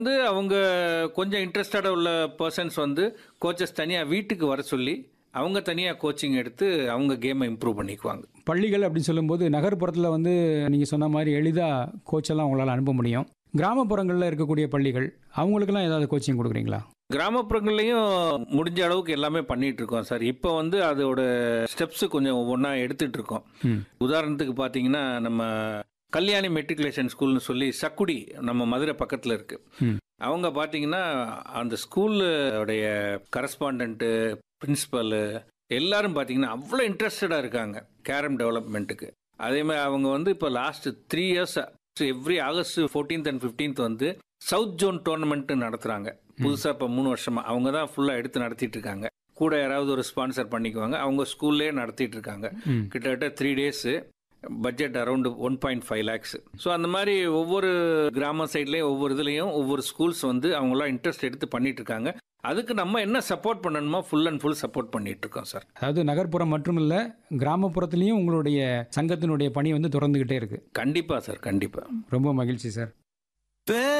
வந்து அவங்க கொஞ்சம் இன்ட்ரெஸ்டடாக உள்ள பர்சன்ஸ் வந்து கோச்சஸ் தனியாக வீட்டுக்கு வர சொல்லி அவங்க தனியாக கோச்சிங் எடுத்து அவங்க கேமை இம்ப்ரூவ் பண்ணிக்குவாங்க பள்ளிகள் அப்படின்னு சொல்லும்போது நகர்ப்புறத்தில் வந்து நீங்கள் சொன்ன மாதிரி எளிதாக கோச்செல்லாம் உங்களால் அனுப்ப முடியும் கிராமப்புறங்களில் இருக்கக்கூடிய பள்ளிகள் அவங்களுக்கெல்லாம் ஏதாவது கோச்சிங் கொடுக்குறீங்களா கிராமப்புறங்கள்லையும் முடிஞ்ச அளவுக்கு எல்லாமே பண்ணிட்டு இருக்கோம் சார் இப்போ வந்து அதோட ஸ்டெப்ஸ் கொஞ்சம் ஒவ்வொன்றா எடுத்துட்டு இருக்கோம் ம் உதாரணத்துக்கு பார்த்தீங்கன்னா நம்ம கல்யாணி மெட்ரிகுலேஷன் ஸ்கூல்னு சொல்லி சக்குடி நம்ம மதுரை பக்கத்தில் இருக்கு ம். அவங்க பார்த்தீங்கன்னா அந்த ஸ்கூலுடைய கரஸ்பாண்டன்ட்டு பிரின்சிபல் எல்லாரும் பார்த்தீங்கன்னா அவ்வளோ இன்ட்ரெஸ்டடாக இருக்காங்க கேரம் டெவலப்மெண்ட்டுக்கு அதே மாதிரி அவங்க வந்து இப்போ last three years every August fourteenth and fifteenth வந்து சவுத் ஜோன் டோர்னமெண்ட் நடத்துகிறாங்க புதுசாக இப்போ மூணு வருஷமா அவங்க தான் ஃபுல்லாக எடுத்து நடத்திட்டு இருக்காங்க கூட யாராவது ஒரு ஸ்பான்சர் பண்ணிக்குவாங்க அவங்க ஸ்கூல்லேயே நடத்திட்டு இருக்காங்க ம் கிட்டத்தட்ட three days budget around one point five lakhs so அந்த மாதிரி ஒவ்வொரு கிராம சைட்லேயும் ஒவ்வொரு இதுலேயும் ஒவ்வொரு ஸ்கூல்ஸ் வந்து அவங்களாம் இன்ட்ரெஸ்ட் எடுத்து பண்ணிட்டு இருக்காங்க அதுக்கு நம்ம என்ன சப்போர்ட் பண்ணணுமோ ஃபுல் அண்ட் ஃபுல் சப்போர்ட் பண்ணிட்டு இருக்கோம் சார் அதாவது நகர்ப்புறம் மட்டும் இல்லை கிராமப்புறத்துலேயும் உங்களுடைய சங்கத்தினுடைய பணி வந்து தொடர்ந்துக்கிட்டே இருக்குது கண்டிப்பாக சார் கண்டிப்பாக ரொம்ப மகிழ்ச்சி சார்